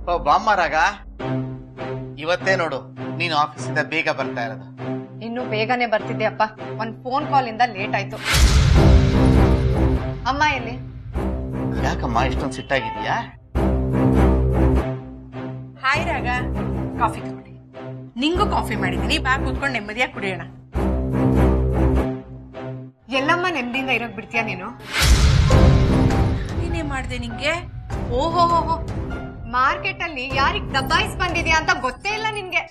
ಓ ಬಾಮ್ಮ ರಾಗ ಇವತ್ತೇ ನೋಡು ನೀನು ಆಫೀಸಿಂದ ಬೇಗ ಬರ್ತಾ ಇರೋದು ಇನ್ನು ಬೇಗನೆ ಬರ್ತಿದ್ದೆ ಅಪ್ಪ ಒಂದ್ ಫೋನ್ ಕಾಲ್ ಇಂದ ಲೇಟ್ ಆಯ್ತು ಅಮ್ಮ ಎಲ್ಲಿ ಯಾಕಮ್ಮ ಇಷ್ಟೊಂದು ಸಿಟ್ಟಾಗಿದೀಯಾ ಹಾಯ್ ರಾಗ ಕಾಫಿ ತಗೊಳ್ಳಿ ನಿಂಗೂ ಕಾಫಿ ಮಾಡಿದ್ದೀನಿ ಬಾ ಕೂತ್ಕೊಂಡು ನೆಮ್ಮದಿಯಾಗಿ ಕುಡಿಯೋಣ ಎಲ್ಲಮ್ಮ ನೆಮ್ಮದಿಯಿಂದ ಇರೋಕ್ ಬಿಡ್ತೀಯ ನೀನು ನೀನೇ ಮಾಡ್ದೆ ನಿಂಗೆ ಓಹೋ ಹೋ ಮಾರ್ಕೆಟ್ ಅಲ್ಲಿ ಯಾರಿಗ್ ದಬ್ಬಾಯಿಸ್ ಬಂದಿದ್ಯಾ ಅಂತ ಗೊತ್ತೇ ಇಲ್ಲ ನಿನ್ಗೆ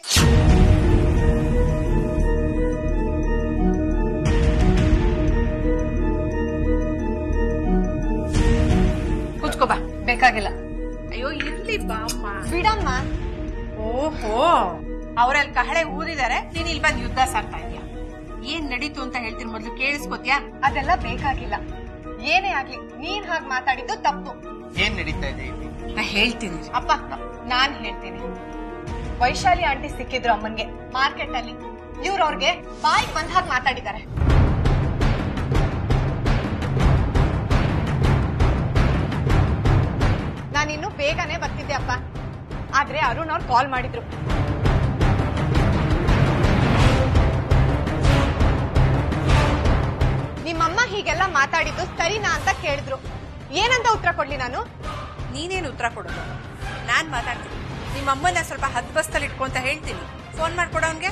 ಕೂತ್ಕೋ ಬಾ ಬೇಕಾಗಿಲ್ಲ ಅಯ್ಯೋ ಇರ್ಲಿ ಬಾ ಅಮ್ಮ ಬಿಡಮ್ಮ ಓಹೋ ಅವರಲ್ಲಿ ಕಹಳೆ ಊದಿದ್ದಾರೆ ನೀನ್ ಇಲ್ಲಿ ಬಂದು ಯುದ್ಧ ಸಾಕ್ತಾ ಇದೀಯ ಏನ್ ನಡೀತು ಅಂತ ಹೇಳ್ತೀನಿ ಮೊದ್ಲು ಕೇಳಿಸ್ಕೊತ್ಯಾ ಅದೆಲ್ಲ ಬೇಕಾಗಿಲ್ಲ ಏನೇ ಆಗ್ಲಿ ನೀನ್ ಹಾಗ್ ಮಾತಾಡಿದ್ದು ತಪ್ಪು ಏನ್ ನಡೀತಾ ಇದೆ ಇಲ್ಲಿ ನಾ ಹೇಳ್ತೀನಿ ಅಪ್ಪ ನಾನ್ ಹೇಳ್ತೀನಿ ವೈಶಾಲಿ ಆಂಟಿ ಸಿಕ್ಕಿದ್ರು ಅಮ್ಮನ್ಗೆ ಮಾರ್ಕೆಟ್ ಅಲ್ಲಿ ಇವ್ರು ಅವ್ರಿಗೆ ಬಾಯಿಗೆ ಬಂದ ಹಾಗೆ ಮಾತಾಡಿದ್ದಾರೆ ನಾನಿನ್ನು ಬೇಗನೆ ಬರ್ತಿದ್ದೆ ಅಪ್ಪ ಆದ್ರೆ ಅರುಣ್ ಅವ್ರು ಕಾಲ್ ಮಾಡಿದ್ರು ನಿಮ್ಮಮ್ಮ ಹೀಗೆಲ್ಲ ಮಾತಾಡಿದ್ದು ಸರಿನಾ ಅಂತ ಕೇಳಿದ್ರು ಏನಂತ ಉತ್ತರ ಕೊಡ್ಲಿ ನಾನು ನೀನೇನು ಉತ್ತರ ಕೊಡೋದು ನಾನ್ ಮಾತಾಡ್ತೀನಿ ನಿಮ್ಮ ಅಮ್ಮನ ಸ್ವಲ್ಪ ಹದ್ ಬಸ್ತಲ್ಲಿ ಇಟ್ಕೊಂತ ಹೇಳ್ತೀನಿ ಫೋನ್ ಮಾಡ್ಕೊಡೋನ್ಗೆ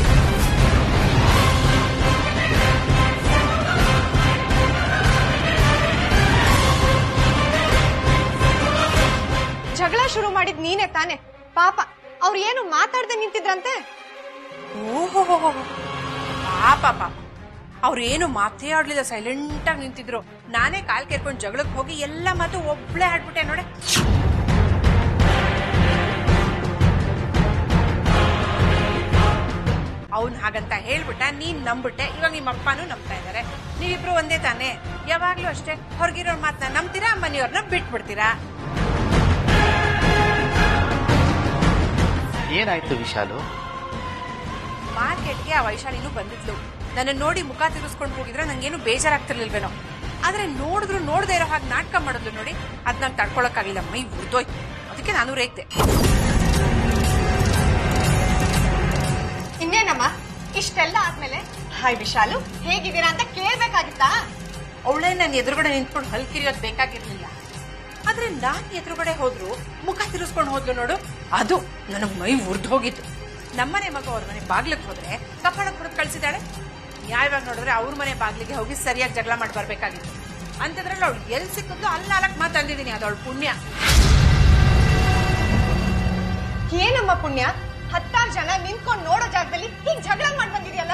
ಜಗಳ ಶುರು ಮಾಡಿದ್ ನೀನೇ ತಾನೆ ಪಾಪ ಅವ್ರು ಏನು ಮಾತಾಡ್ದೆ ನಿಂತಿದ್ರಂತೆ ಓಹೋ ಪಾಪ ಪಾಪ ಅವ್ರು ಏನು ಮಾತೇ ಆಡ್ಲಿಲ್ಲ ಸೈಲೆಂಟ್ ಆಗಿ ನಿಂತಿದ್ರು ನಾನೇ ಕಾಲ್ ಕೇರ್ಕೊಂಡು ಜಗಳಕ್ಕೆ ಹೋಗಿ ಎಲ್ಲ ಮಾತು ಒಬ್ಳೆ ಆಡ್ಬಿಟ್ಟೆ ನೋಡೆ ಅವ್ನ್ ಹಾಗಂತ ಹೇಳ್ಬಿಟ್ಟ ನೀನ್ ನಂಬಿಟ್ಟೆ ಇವಾಗ ನಿಮ್ಮ ಅಪ್ಪನೂ ನಂಬ್ತಾ ಇದಾರೆ ನೀವಿಬ್ರು ಒಂದೇ ತಾನೇ ಯಾವಾಗ್ಲೂ ಅಷ್ಟೇ ಹೊರಗಿರೋರ್ ಮಾತನ್ನ ನಂಬ್ತೀರಾ ಮನೆಯವ್ರನ್ನ ಬಿಟ್ಬಿಡ್ತೀರಾ ಏನಾಯ್ತು ವಿಶಾಲು ಮಾರ್ಕೆಟ್ಗೆ ಆ ವೈಶಾಲಿನೂ ಬಂದಿದ್ಲು ನನ್ನ ನೋಡಿ ಮುಖ ತಿರುಗಿಸ್ಕೊಂಡು ಹೋಗಿದ್ರೆ ನಂಗೇನು ಬೇಜಾರಾಗ್ತಿರ್ಲಿಲ್ವೇನೋ ಆದ್ರೆ ನೋಡಿದ್ರು ನೋಡದೆ ಇರೋ ಹಾಗೆ ನಾಟಕ ಮಾಡಿದ್ಲು ನೋಡಿ ಅದ್ ನಂಗೆ ತಡ್ಕೊಳಕ್ಕಾಗಿಲ್ಲ ಮೈ ಉರ್ದೋಯ್ತು ಅದಕ್ಕೆ ನಾನು ರೇಗ್ದೆ ಇನ್ನೇನಮ್ಮ ಇಷ್ಟೆಲ್ಲ ಆದ್ಮೇಲೆ ಹಾಯ್ ವಿಶಾಲು ಹೇಗಿದ್ದೀರಾ ಅಂತ ಕೇಳ್ಬೇಕಾಗಿತ್ತಾ ಅವಳೇ ನನ್ನ ಎದುರುಗಡೆ ನಿಂತ್ಕೊಂಡು ಹಲ್ಕಿರಿಯೋದ್ ಬೇಕಾಗಿರ್ಲಿಲ್ಲ ಆದ್ರೆ ನಾನ್ ಎದುರುಗಡೆ ಹೋದ್ರು ಮುಖ ತಿರುಗಿಸ್ಕೊಂಡು ಹೋದ್ಲು ನೋಡು ಅದು ನನಗ್ ಮೈ ಉರ್ದು ಹೋಗಿತ್ತು ನಮ್ಮನೆ ಮಗ ಅವ್ರ ಮನೆ ಬಾಗ್ಲಿಗೆ ಹೋದ್ರೆ ಕಪಾಳ ಕುಡಿದು ಕಳ್ಸಿದಾಳೆ ನ್ಯಾಯವಾಗಿ ನೋಡಿದ್ರೆ ಅವ್ರ ಮನೆ ಬಾಗ್ಲಿಗೆ ಹೋಗಿ ಸರಿಯಾಗಿ ಜಗಳ ಮಾಡಿ ಬರ್ಬೇಕಾಗಿತ್ತು ಅಂತದ್ರಲ್ಲಿ ಅವಳು ಎಲ್ಲಿ ಸಿಕ್ಕಿದ್ಲು ಅಲ್ಲಿ ನಾಲ್ಕು ಮಾತು ಅಂದಿದ್ದೀನಿ ಅದವಳು ಪುಣ್ಯ ಏನಮ್ಮ ಪುಣ್ಯ ಹತ್ತಾರು ಜನ ನಿಂತ್ಕೊಂಡು ನೋಡೋ ಜಾಗದಲ್ಲಿ ಹೀಗ್ ಜಗಳ ಮಾಡ್ ಬಂದಿದ್ಯಲ್ಲ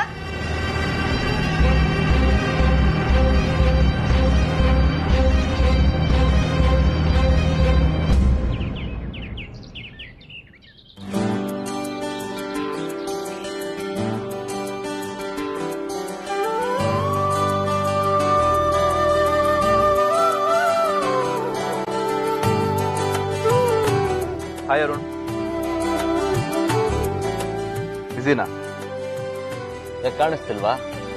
ಹಾಯ್ ಅರುಣ್ ಬಿಸಿನಾ ಯಾಕೆ ಕಾಣಿಸ್ತಿಲ್ವಾ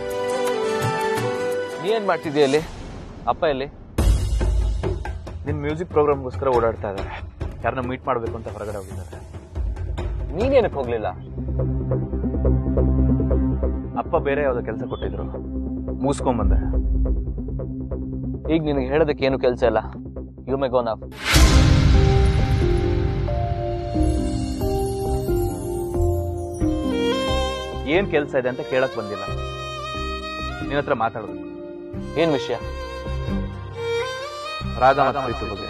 ನೀ ಏನ್ ಮಾಡ್ತಿದ್ದೀಯ ಅಲ್ಲಿ ಅಪ್ಪ ಎಲ್ಲಿ ನಿನ್ ಮ್ಯೂಸಿಕ್ ಪ್ರೋಗ್ರಾಮ್ಗೋಸ್ಕರ ಓಡಾಡ್ತಾ ಇದ್ದಾರೆ ಯಾರನ್ನ ಮೀಟ್ ಮಾಡ್ಬೇಕು ಅಂತ ಹೊರಗಡೆ ಹೋಗಿದ್ದಾರೆ ನೀನೇನಕ್ಕೆ ಹೋಗ್ಲಿಲ್ಲ ಅಪ್ಪ ಬೇರೆ ಯಾವ್ದೋ ಕೆಲಸ ಕೊಟ್ಟಿದ್ರು ಮುಗಿಸ್ಕೊಂಬಂದೆ ಈಗ ನಿನಗೆ ಹೇಳೋದಕ್ಕೆ ಏನು ಕೆಲಸ ಇಲ್ಲ ಯು ಮೇ ಗೋನ್ ಆಫ್ ಏನ್ ಕೆಲಸ ಇದೆ ಅಂತ ಕೇಳಕ್ ಬಂದಿಲ್ಲ ನಿನ್ನ ಹತ್ರ ಮಾತಾಡೋದು ಏನ್ ವಿಷಯ ರಾಗ ಮತ್ತು ಪ್ರೀತಿ ಬಗ್ಗೆ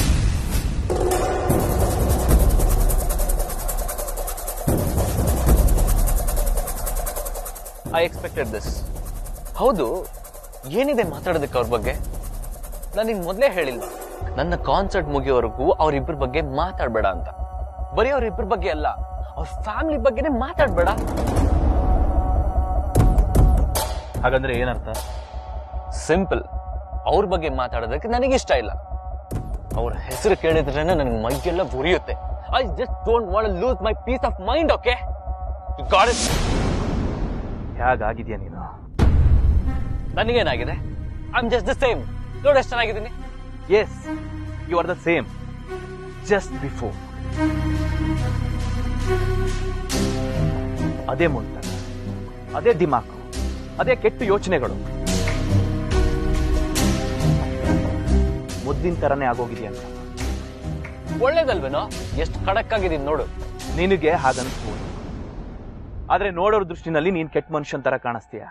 ಐ ಎಕ್ಸ್ಪೆಕ್ಟೆಡ್ ದಿಸ್ ಹೌದು ಏನಿದೆ ಮಾತಾಡೋದಕ್ಕೆ ಅವ್ರ ಬಗ್ಗೆ ನನಗೆ ಮೊದಲೇ ಹೇಳಿಲ್ಲ ನನ್ನ ಕಾನ್ಸರ್ಟ್ ಮುಗಿಯೋವರೆಗೂ ಅವ್ರಿಬ್ಬರ ಬಗ್ಗೆ ಮಾತಾಡ್ಬೇಡ ಅಂತ ಬರೀ ಅವ್ರಿಬ್ಬರ ಬಗ್ಗೆ ಅಲ್ಲ ಅವ್ರ ಫ್ಯಾಮಿಲಿ ಬಗ್ಗೆನೇ ಮಾತಾಡ್ಬೇಡ ಹಾಗಂದ್ರೆ ಏನರ್ಥ ಸಿಂಪಲ್ ಅವ್ರ ಬಗ್ಗೆ ಮಾತಾಡೋದಕ್ಕೆ ನನಗೆ ಇಷ್ಟ ಇಲ್ಲ ಅವ್ರ ಹೆಸರು ಕೇಳಿದ್ರೆ ನನಗೆ ಮೈಯೆಲ್ಲ ಉರಿಯುತ್ತೆ I just don't want lose my peace of mind okay got it ಹೇಗಾಗಿದ್ಯಾ ನೀನು ನನಗೇನಾಗಿದೆ I am just the same ನೋಡಿ ಎಷ್ಟು ಚೆನ್ನಾಗಿದ್ದೀನಿ yes you are the same just before ಅದೇ ಮುಂತ ಅದೇ ದಿಮಾಕು ಅದೇ ಕೆಟ್ಟ ಯೋಚನೆಗಳು ಮುದ್ದಿನ ತರನೇ ಆಗೋಗಿದೆಯಂತ ಒಳ್ಳೇದಲ್ವೇನೋ ಎಷ್ಟು ಖಡಕ್ ಆಗಿದೀನಿ ನೋಡು ನಿನಗೆ ಹಾಗನ್ಸ್ಬೋದು ಆದ್ರೆ ನೋಡೋರ್ ದೃಷ್ಟಿನಲ್ಲಿ ನೀನ್ ಕೆಟ್ಟ ಮನುಷ್ಯನ್ ತರ ಕಾಣಿಸ್ತೀಯ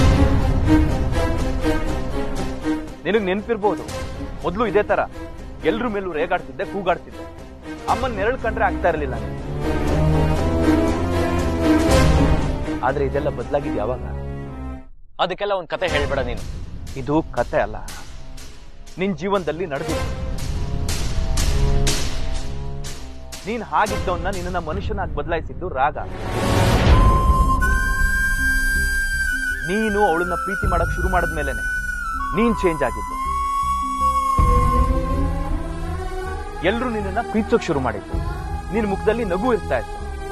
ನಿನಗ್ ನೆನ್ಪಿರ್ಬೋದು ಮೊದ್ಲು ಇದೇ ತರ ಎಲ್ರ ಮೇಲೂ ರೇಗಾಡ್ತಿದ್ದೆ ಕೂಗಾಡ್ತಿದ್ದೆ ಅಮ್ಮನ್ ನೆರಳು ಕಂಡ್ರೆ ಆಗ್ತಾ ಇರಲಿಲ್ಲ ಆದ್ರೆ ಇದೆಲ್ಲ ಬದಲಾಗಿದೆ ಯಾವಾಗ ಅದಕ್ಕೆಲ್ಲ ಒಂದ್ ಕತೆ ಹೇಳ್ಬೇಡ ನೀನು ಇದು ಕತೆ ಅಲ್ಲ ನಿನ್ ಜೀವನದಲ್ಲಿ ನಡೆದಿದೆ ನೀನ್ ಹಾಗಿದ್ದವನ್ನ ನಿನ್ನ ಮನುಷ್ಯನಾಗಿ ಬದಲಾಯಿಸಿದ್ದು ರಾಗ ನೀನು ಅವಳನ್ನ ಪ್ರೀತಿ ಮಾಡಕ್ ಶುರು ಮಾಡಿದ್ಮೇಲೆನೆ ನೀನ್ ಚೇಂಜ್ ಆಗಿದ್ದು ಎಲ್ರು ನಿನ್ನನ್ನ ಪ್ರೀತಿಸೋಕ್ ಶುರು ಮಾಡಿದ್ದು ನಿನ್ ಮುಖದಲ್ಲಿ ನಗು ಇರ್ತಾ ಇತ್ತು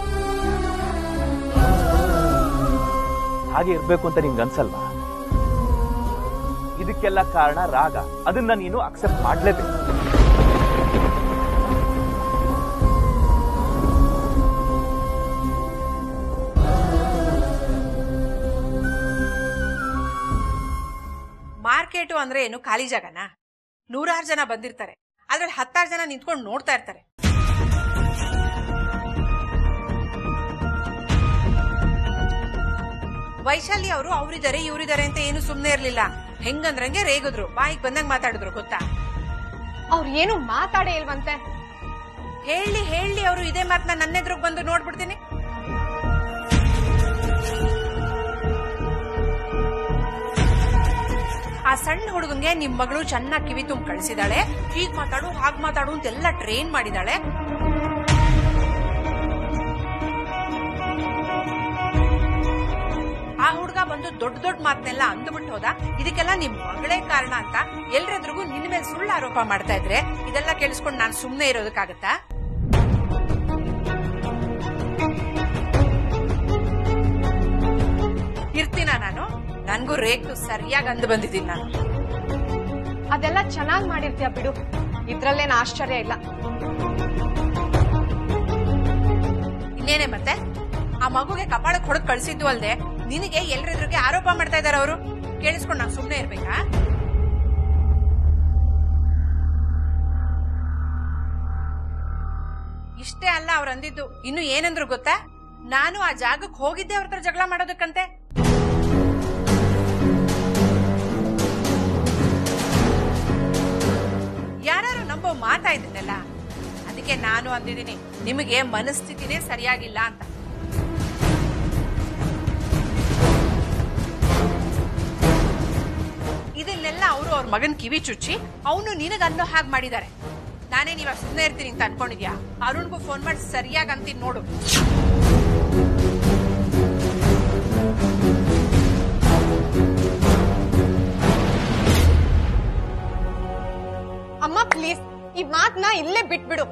ಹಾಗೆ ಇರ್ಬೇಕು ಅಂತ ನಿಂಗೆ ಅನ್ಸಲ್ವಾ ಇದಕ್ಕೆಲ್ಲ ಕಾರಣ ರಾಗ ಅದನ್ನ ನೀನು ಅಕ್ಸೆಪ್ಟ್ ಮಾಡ್ಲೇಬೇಕು ಮಾರ್ಕೆಟು ಅಂದ್ರೆ ಏನು ಖಾಲಿ ಜಾಗನಾ ನೂರಾರು ಜನ ಬಂದಿರ್ತಾರೆ ಅದ್ರಲ್ಲಿ ಹತ್ತಾರು ಜನ ನಿಂತ್ಕೊಂಡು ನೋಡ್ತಾ ಇರ್ತಾರೆ ವೈಶಾಲಿ ಅವರು ಅವ್ರಿದ್ದಾರೆ ಇವ್ರಿದ್ದಾರೆ ಅಂತ ಏನು ಸುಮ್ನೆ ಇರ್ಲಿಲ್ಲ ಹೆಂಗಂದ್ರಂಗೆ ರೇಗಿದ್ರು ಬಾಯಿಗೆ ಬಂದಂಗ್ ಮಾತಾಡಿದ್ರು ಗೊತ್ತಾ ಅವ್ರು ಏನು ಮಾತಾಡೇ ಇಲ್ವಂತೆ ಹೇಳಿ ಹೇಳಿ ಅವರು ಇದೇ ಮಾತನ್ನ ನನ್ನೆದ್ರಿಗೆ ಬಂದು ನೋಡ್ಬಿಡ್ತೀನಿ ಆ ಸಣ್ಣ ಹುಡುಗಂಗೆ ನಿಮ್ ಮಗಳು ಚೆನ್ನಾಗಿ ಕಿವಿ ತುಂಬ ಕಳಿಸಿದಾಳೆ ಹೀಗ್ ಮಾತಾಡು ಹಾಗ್ ಮಾತಾಡು ಅಂತೆಲ್ಲ ಟ್ರೈನ್ ಮಾಡಿದಾಳೆ ಆ ಹುಡುಗ ಬಂದು ದೊಡ್ಡ ದೊಡ್ಡ ಮಾತನ್ನೆಲ್ಲ ಅಂದ್ಬಿಟ್ಟು ಹೋದ ಇದಕ್ಕೆಲ್ಲ ನಿಮ್ ಮಗಳೇ ಕಾರಣ ಅಂತ ಎಲ್ರೆದ್ರಿಗೂ ನಿನ್ ಮೇಲೆ ಸುಳ್ಳು ಆರೋಪ ಮಾಡ್ತಾ ಇದ್ರೆ ಇದೆಲ್ಲ ಕೇಳಿಸ್ಕೊಂಡು ನಾನು ಸುಮ್ನೆ ಇರೋದಕ್ಕಾಗತ್ತಾ ಇರ್ತೀನ ನಾನು ನನ್ಗೂ ರೇಖು ಸರಿಯಾಗಿ ಅಂದು ಬಂದಿದ್ದೀನಿ ನಾನು ಅದೆಲ್ಲ ಚೆನ್ನಾಗ್ ಮಾಡಿರ್ತೀಯ ಬಿಡು ಇದ್ರಲ್ಲೇನ್ ಆಶ್ಚರ್ಯ ಇಲ್ಲ ಇನ್ನೇನೆ ಮತ್ತೆ ಆ ಮಗುಗೆ ಕಪಾಳಕ್ಕೆ ಹೊಡೆದ್ ಕಳ್ಸಿದ್ದು ಅಲ್ದೆ ನಿನಗೆ ಎಲ್ರೆದ್ರಿಗೆ ಆರೋಪ ಮಾಡ್ತಾ ಇದಾರೆ ಅವರು ಕೇಳಿಸ್ಕೊಂಡು ನಾನು ಸುಮ್ನೆ ಇರ್ಬೇಕಾ ಇಷ್ಟೇ ಅಲ್ಲ ಅವ್ರು ಅಂದಿದ್ದು ಇನ್ನು ಏನಂದ್ರು ಗೊತ್ತಾ ನಾನು ಆ ಜಾಗಕ್ಕೆ ಹೋಗಿದ್ದೆ ಅವ್ರ ಹತ್ರ ಜಗಳ ಮಾಡೋದಕ್ಕಂತೆ ಯಾರು ನಂಬೋ ಮಾತಾ ಇದನ್ನೆಲ್ಲ ಅದಕ್ಕೆ ನಾನು ಅಂದಿದ್ದೀನಿ ನಿಮಗೆ ಮನಸ್ಥಿತಿನೇ ಸರಿಯಾಗಿಲ್ಲ ಅಂತ ಇದನ್ನೆಲ್ಲ ಅವರು ಅವ್ರ ಮಗನ್ ಕಿವಿ ಚುಚ್ಚಿ ಅವನು ನಿನಗ ಅನ್ನೋ ಹಾಗೆ ಮಾಡಿದ್ದಾರೆ ನಾನೇ ನೀವಾಗ ಸುಮ್ಮನೆ ಇರ್ತೀನಿ ಅಂತ ಅನ್ಕೊಂಡಿದ್ಯಾ ಅರುಣ್ಗೂ ಫೋನ್ ಮಾಡಿ ಸರಿಯಾಗಿ ಅಂತೀನಿ ನೋಡು ಅಮ್ಮ ಪ್ಲೀಸ್ ಈ ಮಾತ್ನ ಇಲ್ಲೇ ಬಿಟ್ಬಿಡು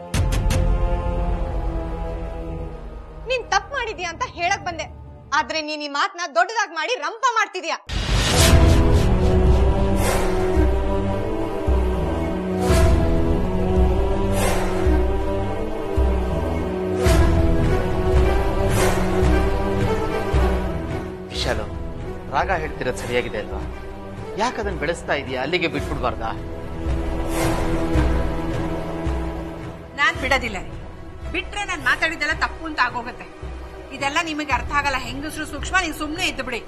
ನೀನ್ ತಪ್ಪು ಮಾಡಿದ್ಯಾ ಅಂತ ಹೇಳಕ್ ಬಂದೆ ಆದ್ರೆ ನೀನ್ ಈ ಮಾತ್ನ ದೊಡ್ಡದಾಗಿ ಮಾಡಿ ರಂಪ ಮಾಡ್ತಿದ್ಯಾ ವಿಶಾಲು ರಾಗ ಹೇಳ್ತಿರೋದು ಸರಿಯಾಗಿದೆ ಅಲ್ವಾ ಯಾಕೆ ಅದನ್ನ ಬೆಳೆಸ್ತಾ ಇದೀಯಾ ಅಲ್ಲಿಗೆ ಬಿಟ್ಬಿಡ್ಬಾರ್ದಾ ನಾನ್ ಬಿಡೋದಿಲ್ಲ ರೀ ಬಿಟ್ರೆ ನಾನ್ ಮಾತಾಡಿದ್ದೆಲ್ಲ ತಪ್ಪು ಅಂತ ಆಗೋಗತ್ತೆ ಇದೆಲ್ಲ ನಿಮಗೆ ಅರ್ಥ ಆಗಲ್ಲ ಹೆಂಗಸರು ಸೂಕ್ಷ್ಮ ನೀವು ಸುಮ್ಮನೆ ಇದ್ದು ಬಿಡಿ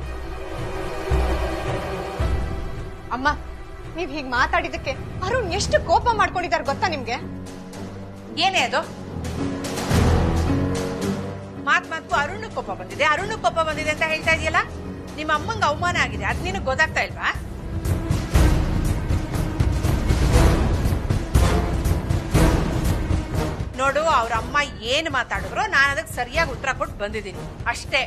ಅಮ್ಮ ನೀವ್ ಹೀಗ್ ಮಾತಾಡಿದಕ್ಕೆ ಅರುಣ್ ಎಷ್ಟು ಕೋಪ ಮಾಡ್ಕೊಂಡಿದಾರೆ ಗೊತ್ತಾ ನಿಮ್ಗೆ ಏನೇ ಅದು ಮಾತ್ ಮಾತ್ಕು ಅರುಣ್ ಕೋಪ ಬಂದಿದೆ ಅರುಣ್ ಕೋಪ ಬಂದಿದೆ ಅಂತ ಹೇಳ್ತಾ ಇದೆಯಲ್ಲ ನಿಮ್ಮ ಅಮ್ಮಂಗ ಅವಮಾನ ಆಗಿದೆ ಅದ್ ನಿನಗ್ ಗೊತ್ತಾಗ್ತಾ ಇಲ್ವಾ ನೋಡು ಅವ್ರ ಅಮ್ಮ ಏನ್ ಮಾತಾಡಿದ್ರು ನಾನು ಅದಕ್ಕೆ ಸರಿಯಾಗಿ ಉತ್ತರ ಕೊಟ್ಟು ಬಂದಿದ್ದೀನಿ ಅಷ್ಟೇ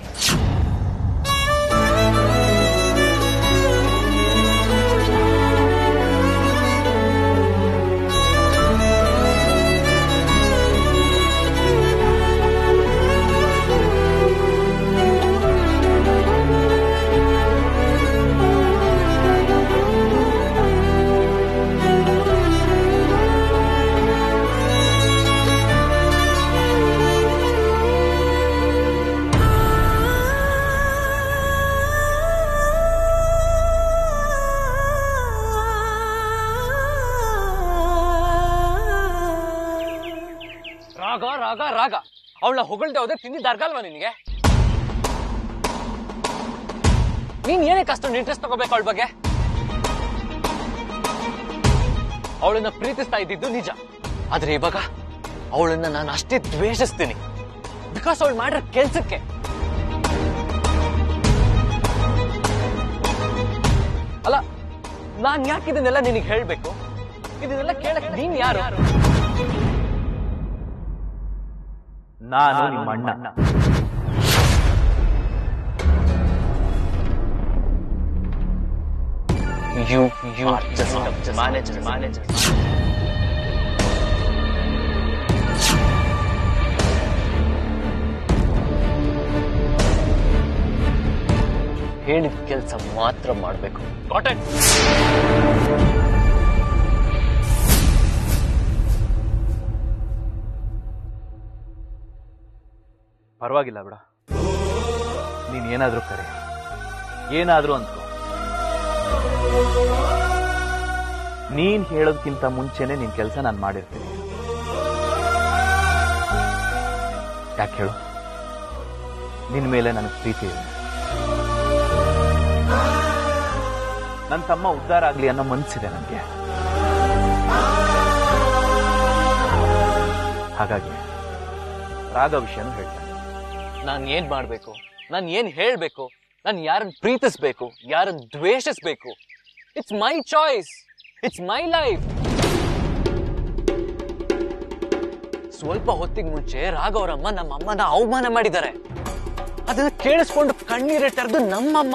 ರಾಗ ಅವಳನ್ನ ಹೊಗಳ್ದೆ ಹೋದ್ರೆ ತಿಂದಿದ್ದ ಅರ್ಗಲ್ವಾ ನಿನಗೆ ನೀನ್ ಏನಕ್ಕೆ ಅಷ್ಟೊಂದು ಇಂಟ್ರೆಸ್ಟ್ ತಗೋಬೇಕು ಅವಳ ಬಗ್ಗೆ ಅವಳನ್ನ ಪ್ರೀತಿಸ್ತಾ ಇದ್ದಿದ್ದು ನಿಜ ಆದ್ರೆ ಇವಾಗ ಅವಳನ್ನ ನಾನು ಅಷ್ಟೇ ದ್ವೇಷಿಸ್ತೀನಿ ಬಿಕಾಸ್ ಅವಳು ಮಾಡಿರೋ ಕೆಲ್ಸಕ್ಕೆ ಅಲ್ಲ ನಾನ್ ಯಾಕೆ ಇದನ್ನೆಲ್ಲ ನಿನಗೆ ಹೇಳ್ಬೇಕು ಇದನ್ನೆಲ್ಲ ಕೇಳಕ್ ನೀನ್ ಯಾರು ನಾನು ನಿಮ್ಮ ಅಣ್ಣ you you just manager manager ಹೇಳಿದ ಕೆಲಸ ಮಾತ್ರ ಮಾಡಬೇಕು ಕಾಟನ್ ಪರವಾಗಿಲ್ಲ ಬಿಡ ನೀನ್ ಏನಾದ್ರೂ ಕರೆ ಏನಾದ್ರೂ ಅನ್ಕೋ ನೀನ್ ಹೇಳೋದ್ಕಿಂತ ಮುಂಚೆನೆ ನಿನ್ ಕೆಲಸ ನಾನು ಮಾಡಿರ್ತೀನಿ ಯಾಕೆ ಹೇಳು ನಿನ್ ಮೇಲೆ ನನಗೆ ಪ್ರೀತಿ ಇದೆ ನನ್ನ ತಮ್ಮ ಉದ್ಧಾರ ಆಗ್ಲಿ ಅನ್ನೋ ಮನ್ಸಿದೆ ನನಗೆ ಹಾಗಾಗಿ ರಾಗ ವಿಷಯನೂ ಹೇಳ್ತೇನೆ ನಾನ್ ಏನ್ ಮಾಡ್ಬೇಕು ನಾನ್ ಏನ್ ಹೇಳ್ಬೇಕು ನಾನ್ ಯಾರನ್ನ ಪ್ರೀತಿಸ್ಬೇಕು ಯಾರನ್ನ ದ್ವೇಷಿಸ್ಬೇಕು it's my choice it's my life ಸ್ವಲ್ಪ ಹೊತ್ತಿಗೆ ಮುಂಚೆ ರಾಘವರಮ್ಮ ನಮ್ಮ ಅಮ್ಮನ ಅವಮಾನ ಮಾಡಿದ್ದಾರೆ ಅದನ್ನ ಕೇಳಿಸ್ಕೊಂಡು ಕಣ್ಣೀರಿಟ್ಟರ್ದು ನಮ್ಮಮ್ಮ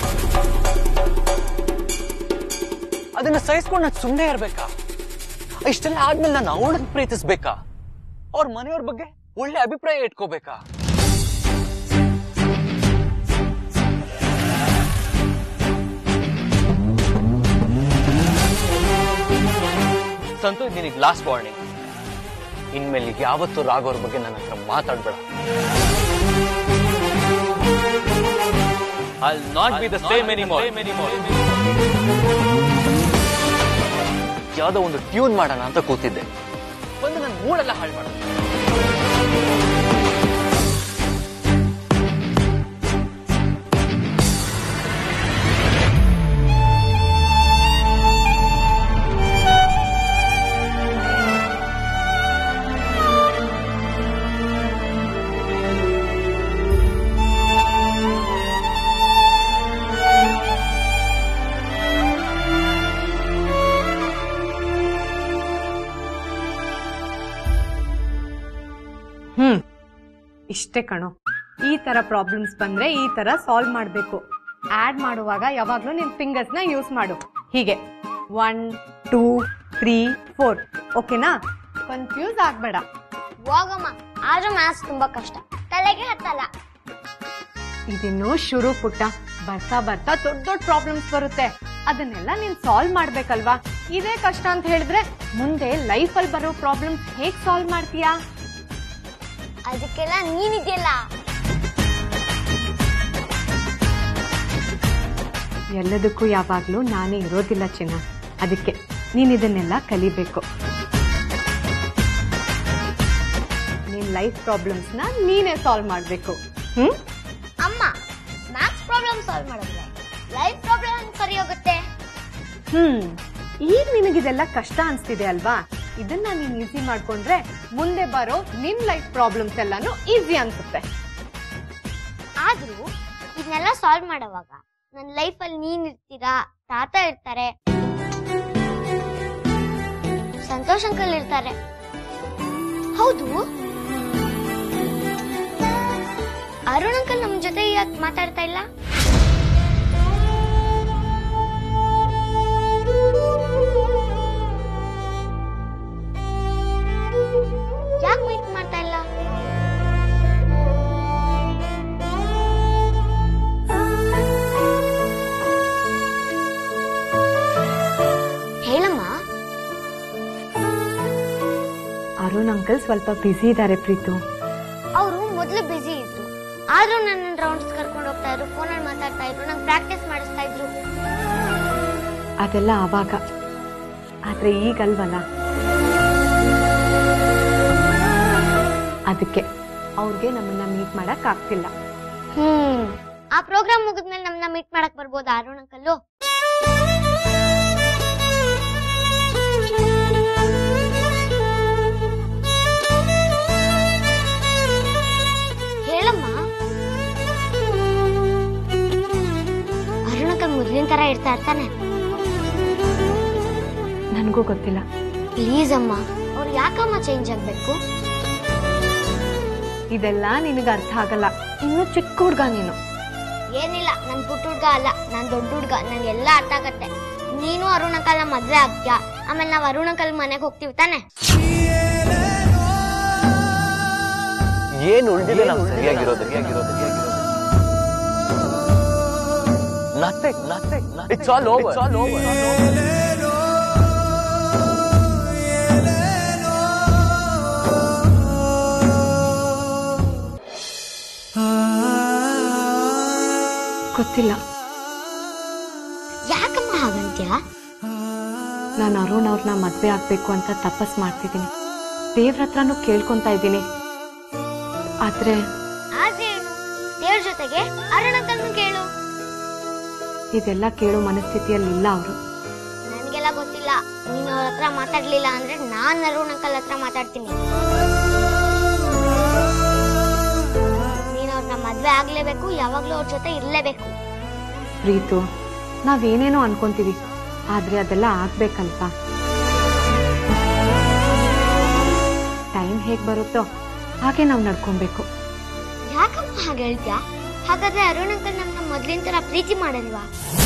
ಅದನ್ನ ಸಹಿಸ್ಕೊಂಡು ನಾನು ಸುಮ್ಮನೆ ಇರ್ಬೇಕಾ ಇಷ್ಟೆಲ್ಲ ಆದ್ಮೇಲೆ ನಾನು ಅವಳನ್ನ ಪ್ರೀತಿಸ್ಬೇಕಾ ಅವ್ರ ಮನೆಯವ್ರ ಬಗ್ಗೆ ಒಳ್ಳೆ ಅಭಿಪ್ರಾಯ ಇಟ್ಕೋಬೇಕಾ ಸಂತು ನಿನಗೆ ಲಾಸ್ಟ್ ವಾರ್ನಿಂಗ್ ಇನ್ಮೇಲೆ ಯಾವತ್ತೂ ರಾಘವ್ರ ಬಗ್ಗೆ ನನ್ನ ಹತ್ರ ಮಾತಾಡ್ಬೇಡ I not be the same anymore ಯಾವ್ದೋ ಒಂದು ಟ್ಯೂನ್ ಮಾಡೋಣ ಅಂತ ಕೂತಿದ್ದೆ ಒಂದು ನನ್ನ ಮೂಡೆಲ್ಲ ಹಾಳು ಮಾಡ ಹ್ಮ್ ಇಷ್ಟೇ ಕಣೋ ಈ ತರ ಪ್ರಾಬ್ಲಮ್ಸ್ ಬಂದ್ರೆ ಈ ತರ ಸಾಲ್ವ್ ಮಾಡ್ಬೇಕು ಆಡ್ ಮಾಡುವಾಗ ಯಾವಾಗ್ಲೂ ನಿನ್ ಫಿಂಗರ್ಸ್ ನ ಯೂಸ್ ಮಾಡು ಹೀಗೆ ಒನ್ ಟೂ ತ್ರೀ ಫೋರ್ ಓಕೆನಾ ಕನ್ಫ್ಯೂಸ್ ಆಗ್ಬೇಡ ಹೋಗಮ್ಮ ಆದ್ರೂ ಮ್ಯಾಥ್ಸ್ ತುಂಬಾ ಕಷ್ಟ ತಲೆಗೆ ಹತ್ತಲ್ಲ ಇದಿನ್ನೂ ಶುರು ಪುಟ್ಟ ಬರ್ತಾ ಬರ್ತಾ ದೊಡ್ಡ ದೊಡ್ಡ ಪ್ರಾಬ್ಲಮ್ಸ್ ಬರುತ್ತೆ ಅದನ್ನೆಲ್ಲ ನೀನ್ ಸಾಲ್ವ್ ಮಾಡ್ಬೇಕಲ್ವಾ ಇದೇ ಕಷ್ಟ ಅಂತ ಹೇಳಿದ್ರೆ ಮುಂದೆ ಲೈಫ್ ಅಲ್ಲಿ ಬರೋ ಪ್ರಾಬ್ಲಮ್ಸ್ ಹೇಗ್ ಸಾಲ್ವ್ ಮಾಡ್ತೀಯಾ ಅದಕ್ಕೆಲ್ಲ ನೀನಿದೆಯಲ್ಲ ಎಲ್ಲದಕ್ಕೂ ಯಾವಾಗ್ಲೂ ನಾನೇ ಇರೋದಿಲ್ಲ ಚಿನ್ನ ಅದಕ್ಕೆ ನೀನ್ ಇದನ್ನೆಲ್ಲ ಕಲಿಬೇಕು ನಿನ್ ಲೈಫ್ ಪ್ರಾಬ್ಲಮ್ಸ್ ನ ನೀನೇ ಸಾಲ್ವ್ ಮಾಡ್ಬೇಕು ಹ್ಮ್ ಅಮ್ಮ ಮ್ಯಾಥ್ಸ್ ಪ್ರಾಬ್ಲಮ್ ಸಾಲ್ವ್ ಮಾಡಿದ್ರೆ ಲೈಫ್ ಪ್ರಾಬ್ಲಮ್ ಸರಿ ಹೋಗುತ್ತೆ ಹ್ಮ್ ಈಗ ನಿನಗಿದೆಲ್ಲ ಕಷ್ಟ ಅನ್ಸ್ತಿದೆ ಅಲ್ವಾ ಇದನ್ನ ನೀನ್ ಈಸಿ ಮಾಡ್ಕೊಂಡ್ರೆ ಮುಂದೆ ಬರೋ ನಿನ್ ಲೈಫ್ ಪ್ರಾಬ್ಲಮ್ಸ್ ಎಲ್ಲಾನು ಈಸಿ ಅನ್ಸುತ್ತೆ ಆದ್ರೂ ಇದನ್ನೆಲ್ಲ ಸಾಲ್ವ್ ಮಾಡೋವಾಗ ನನ್ನ ಲೈಫಲ್ಲಿ ನೀನ್ ಇರ್ತೀರಾ ತಾತ ಇರ್ತಾರೆ ಸಂತೋಷ್ ಅಂಕಲ್ ಇರ್ತಾರೆ ಹೌದು ಅರುಣ್ ಅಂಕಲ್ ನಮ್ ಜೊತೆ ಯಾಕೆ ಮಾತಾಡ್ತಾ ಇಲ್ಲ ಯಾಕೆ ಮೀಟ್ ಮಾಡ್ತಾ ಇಲ್ಲ ಹೇಳಮ್ಮ ಅರುಣ್ ಅಂಕಲ್ ಸ್ವಲ್ಪ ಬ್ಯುಸಿ ಇದ್ದಾರೆ ಪ್ರೀತು ಅವರು ಮೊದಲು ಬಿಸಿ ಇದ್ರು ಆದ್ರೂ ನನ್ನ ರೌಂಡ್ಸ್ ಕರ್ಕೊಂಡು ಹೋಗ್ತಾ ಇದ್ರು ಫೋನಲ್ಲಿ ಮಾತಾಡ್ತಾ ಇದ್ರು ನಂಗೆ ಪ್ರಾಕ್ಟೀಸ್ ಮಾಡಿಸ್ತಾ ಇದ್ರು ಅದೆಲ್ಲ ಆವಾಗ ಆದ್ರೆ ಈಗಲ್ವಲ್ಲ ಅದಕ್ಕೆ ಅವ್ರಿಗೆ ನಮ್ಮನ್ನ ಮೀಟ್ ಮಾಡಕ್ ಆಗ್ತಿಲ್ಲ ಹ್ಮ್ ಆ ಪ್ರೋಗ್ರಾಮ್ ಮುಗಿದ್ಮೇಲೆ ನಮ್ಮನ್ನ ಮೀಟ್ ಮಾಡಕ್ ಬರ್ಬೋದಾ ಅರುಣ್ ಅಂಕಲ್ಲು ಹೇಳಮ್ಮ ಅರುಣ್ ಅಂಕಲ್ ಮೊದ್ಲಿನ ತರ ಇರ್ತಾ ಇರ್ತಾನೆ ನನಗೂ ಗೊತ್ತಿಲ್ಲ ಪ್ಲೀಸ್ ಅಮ್ಮ ಅವ್ರು ಯಾಕಮ್ಮ ಚೇಂಜ್ ಆಗ್ಬೇಕು ಇದೆಲ್ಲ ನಿನಗೆ ಅರ್ಥ ಆಗಲ್ಲ ಇನ್ನು ಚಿಕ್ಕ ಹುಡ್ಗ ನೀನು ಏನಿಲ್ಲ ನನ್ ಪುಟ್ಟ ಹುಡ್ಗ ಅಲ್ಲ ನಾನ್ ದೊಡ್ಡ ಹುಡ್ಗ ನನ್ ಎಲ್ಲ ಅರ್ಥ ಆಗತ್ತೆ ನೀನು ಅರುಣ್ ಅಂಕಲ್ನ ಮದ್ವೆ ಆಗ್ತೀಯಾ ಆಮೇಲೆ ನಾವ್ ಅರುಣ್ ಅಂಕಲ್ ಮನೆಗೆ ಹೋಗ್ತೀವಿ ತಾನೆ ಏನ್ ಉಳಿದಿದೆ ನಾವು ಸರಿಯಾಗಿರೋದು ಸರಿಯಾಗಿರೋದು nothing nothing it's all over it's all over ಗೊತ್ತಿಲ್ಲ ಯಾಕಮ್ಮ ಹಾಗಂತ್ಯ ನಾನು ಅರುಣ್ ಅವ್ರನ್ನ ಮದ್ವೆ ಆಗ್ಬೇಕು ಅಂತ ತಪಸ್ ಮಾಡ್ತಿದ್ದೀನಿ ದೇವ್ರ ಹತ್ರನೂ ಕೇಳ್ಕೊಂತ ಇದ್ದೀನಿ ಆದ್ರೆ ಆದ್ರೆ ಏನು ದೇವ್ರ ಜೊತೆಗೆ ಅರುಣ್ ಅಂಕಲ್ನು ಕೇಳು ಇದೆಲ್ಲ ಕೇಳೋ ಮನಸ್ಥಿತಿಯಲ್ಲಿ ಇಲ್ಲ ಅವರು ನನ್ಗೆಲ್ಲ ಗೊತ್ತಿಲ್ಲ ನೀನ್ ಅವ್ರ ಹತ್ರ ಮಾತಾಡ್ಲಿಲ್ಲ ಅಂದ್ರೆ ನಾನ್ ಅರುಣ್ ಅಂಕಲ್ ಹತ್ರ ಮಾತಾಡ್ತೀನಿ ನೀನ್ ಅವ್ರನ್ನ ಮದ್ವೆ ಆಗ್ಲೇಬೇಕು ಯಾವಾಗ್ಲೂ ಅವ್ರ ಜೊತೆ ಇರ್ಲೇಬೇಕು ಪ್ರೀತು ನಾವೇನೇನೋ ಅನ್ಕೊಂತೀವಿ ಆದ್ರೆ ಅದೆಲ್ಲ ಆಗ್ಬೇಕಲ್ಪ ಟೈಮ್ ಹೇಗ್ ಬರುತ್ತೋ ಹಾಗೆ ನಾವು ನಡ್ಕೊಬೇಕು ಯಾಕಮ್ಮ ಹಾಗೆ ಹೇಳ್ತ್ಯಾ ಹಾಗಾದ್ರೆ ಅರುಣ್ ಅಂಕಲ್ ನಮ್ನ ಮೊದ್ಲಿನ ತರ ಪ್ರೀತಿ ಮಾಡಲ್ವಾ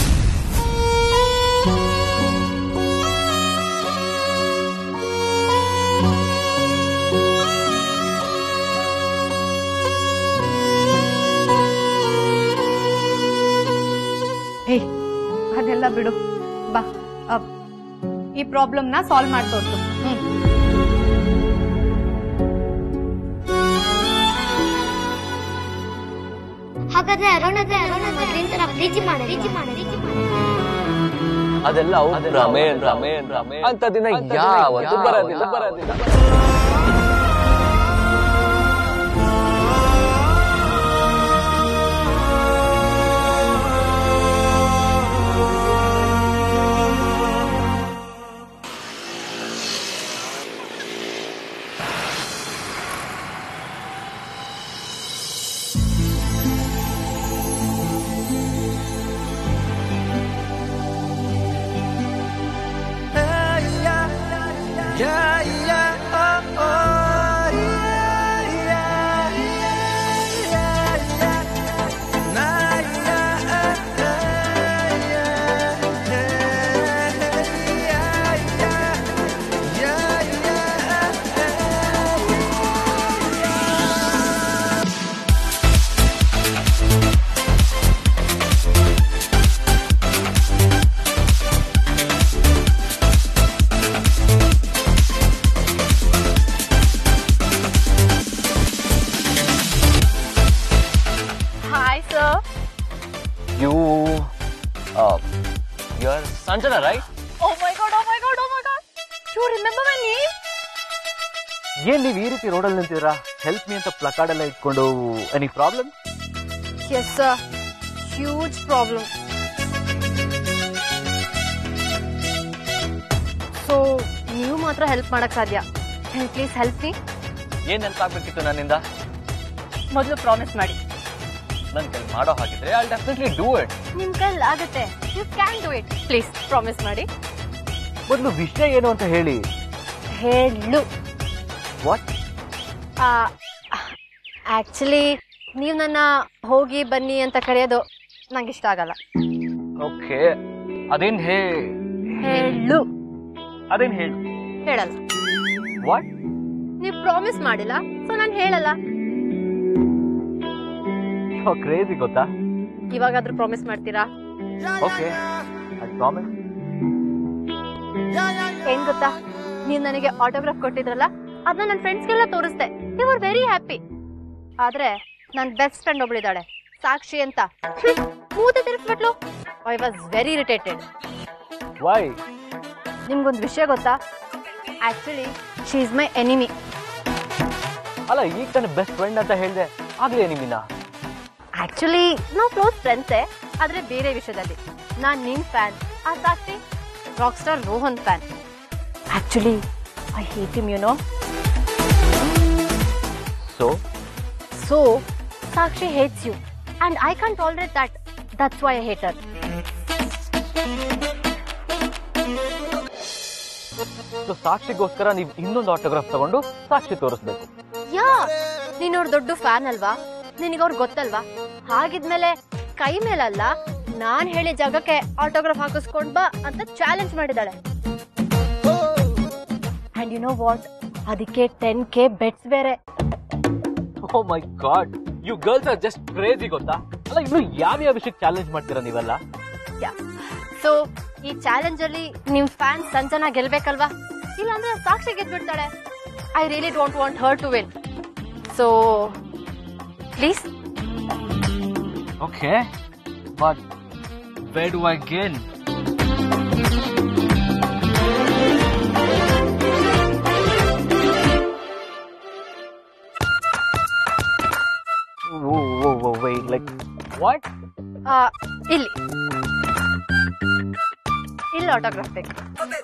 ಏಯ್ ಅದೆಲ್ಲ ಬಿಡು ಬಾ ಅಪ್. ಈ ಪ್ರಾಬ್ಲಮ್ನ ಸಾಲ್ವ್ ಮಾಡಿ ತೋರ್ಸು ಹ್ಮ್ ಹಾಗಾದ್ರೆ ಅರುಣ್ ಅಂಕಲ್ ಅರುಣ್ ಮೊದ್ಲಿನ ತರ ಪ್ರೀತಿ ಮಾಡ ಪ್ರೀತಿ ಮಾಡ ಪ್ರೀತಿ ಮಾಡ ಅದೆಲ್ಲ ಅವ್ರ ರಮೇನ್ ರಮೇನ್ ರಮೇನ್ ಅಂತ ದಿನ ಯಾವತ್ತು ಬರೋದಿಲ್ಲ ಬರೋದಿಲ್ಲ hi sir you you are Sanjana right oh my god oh my god oh my god you remember my name ಏನ್ ನೀವ್ ಈ ರೀತಿ ರೋಡಲ್ಲಿ ನಿಂತಿದ್ದೀರಾ ಹೆಲ್ಪ್ ಮೀ ಅಂತ ಪ್ಲಕಾರ್ಡ್ ಎಲ್ಲ ಇಟ್ಕೊಂಡು any problem yes sir huge problem so ನೀವು ಮಾತ್ರ ಹೆಲ್ಪ್ ಮಾಡಕ್ ಸಾಧ್ಯ ಪ್ಲೀಸ್ ಹೆಲ್ಪ್ ಮೀ ಏನ್ ನೆನಪಾಗ್ಬೇಕಿತ್ತು ನನ್ನಿಂದ ಮೊದಲು ಪ್ರಾಮಿಸ್ ಮಾಡಿ ನನ್ ಕೈ ಮಾಡೋ ಹಾಗಿದ್ರೆ ಐ ಡೆಫಿನೆಟ್ಲಿ ಡೂ ಇಟ್ ನಿಮ್ ಕೈಲಿ ಆಗುತ್ತೆ you can do it please promise ಮಾಡಿ ಮೊದಲು ವಿಷಯ ಏನು ಅಂತ ಹೇಳಿ ಹೇಳು ವಾಟ್ ಆಕ್ಚುಲಿ ನೀವು ನನ್ನ ಹೋಗಿ ಬನ್ನಿ ಅಂತ ಕರೆಯೋದು ನಂಗೆ ಇಷ್ಟ ಆಗಲ್ಲ ಓಕೆ ಅದೇನ್ ಹೇ ಹೇಳು ಅದೇನ್ ಹೇಳಿ ಹೇಳಲ್ಲ ವಾಟ್ ನೀವು ಪ್ರಾಮಿಸ್ ಮಾಡಿಲ್ಲ ಸೊ ನಾನು ಹೇಳಲ್ಲ ಕ್ರೇಜಿ ಗೊತ್ತಾ ಇವಾಗಾದ್ರೂ ಪ್ರಾಮಿಸ್ ಮಾಡ್ತೀರಾ ಓಕೆ ಐ ಪ್ರಾಮಿಸ್ ಏನ್ ಗೊತ್ತಾ ನೀವು ನನಗೆ ಆಟೋಗ್ರಾಫ್ ಕೊಟ್ಟಿದ್ರಲ್ಲ ಅದನ್ನ ನನ್ನ ಫ್ರೆಂಡ್ಸ್ಗೆಲ್ಲ ತೋರಿಸ್ದೆ ದೇ ಆರ್ ವೆರಿ ಹ್ಯಾಪಿ ಆದ್ರೆ ನನ್ನ ಬೆಸ್ಟ್ ಫ್ರೆಂಡ್ ಒಬ್ಳಿದಾಳೆ ಸಾಕ್ಷಿ ಅಂತ ಮೂತಿ ತಿರ್ಸ್ಬಿಟ್ಲು I was very irritated why ನಿಮ್ಗೊಂದು ವಿಷಯ ಗೊತ್ತಾ actually she is my enemy ಅಲ್ಲ ಈಗ ತಾನೇ ಬೆಸ್ಟ್ ಫ್ರೆಂಡ್ ಅಂತ ಹೇಳ್ದೆ ಆಗ್ಲೇ ನಿಮ್ಮಿನ ಆಕ್ಚುಲಿ ನಾವು ಕ್ಲೋಸ್ ಫ್ರೆಂಡ್ಸೇ ಆದ್ರೆ ಬೇರೆ ವಿಷಯದಲ್ಲಿ ನಾನ್ ನಿಮ್ ಫ್ಯಾನ್ ಆ Sakshi rock star Rohan fan actually I hate him you know so so Sakshi hates you and I can't tolerate that that's why I hate her so ಸಾಕ್ಷಿಗೋಸ್ಕರ ನೀವು ಇನ್ನೊಂದು ಆಟೋಗ್ರಾಫ್ ತಗೊಂಡು ಸಾಕ್ಷಿ ತೋರಿಸ್ಬೇಕು ಯಾ ನೀನ್ ಅವ್ರ ದೊಡ್ಡ ಫ್ಯಾನ್ ಅಲ್ವಾ ನಿನಗೆ ಅವ್ರು ಗೊತ್ತಲ್ವಾ ಹಾಗಿದ್ಮೇಲೆ ಕೈ ಮೇಲಲ್ಲ ನಾನ್ ಹೇಳಿ ಜಾಗಕ್ಕೆ ಆಟೋಗ್ರಾಫ್ ಹಾಕಿಸ್ಕೊಂಡ್ ಬಾ ಅಂತ ಚಾಲೆಂಜ್ ಮಾಡಿದಾಳೆ ಅಂಡ್ ಯು ನೋ ವಾಟ್ ಅದಕ್ಕೆ ಟೆನ್ ಕೆ ಬೆಟ್ಸ್ ಬೇರೆ oh my god you girls are just crazy ಗೊತ್ತಾ ಅಲ್ಲ ಇನ್ನು ಯಾವ ಯಾವ ವಿಷಯಕ್ಕೆ ಚಾಲೆಂಜ್ ಮಾಡ್ತೀರಾ ನೀವೆಲ್ಲ ಸೊ ಈ ಚಾಲೆಂಜ್ ಅಲ್ಲಿ ನಿಮ್ ಫ್ಯಾನ್ ಸಂಜನಾ ಗೆಲ್ಬೇಕಲ್ವಾ ಇಲ್ಲಾಂದ್ರೆ ಸಾಕ್ಷಿ ಗೆದ್ಬಿಡ್ತಾಳೆ I really don't want her to win so please okay but where do I gain wait, like what? ಇಲ್ಲಿ ಇಲ್ಲಿ ಆಟೋಗ್ರಾಫ್ ಬೇಕು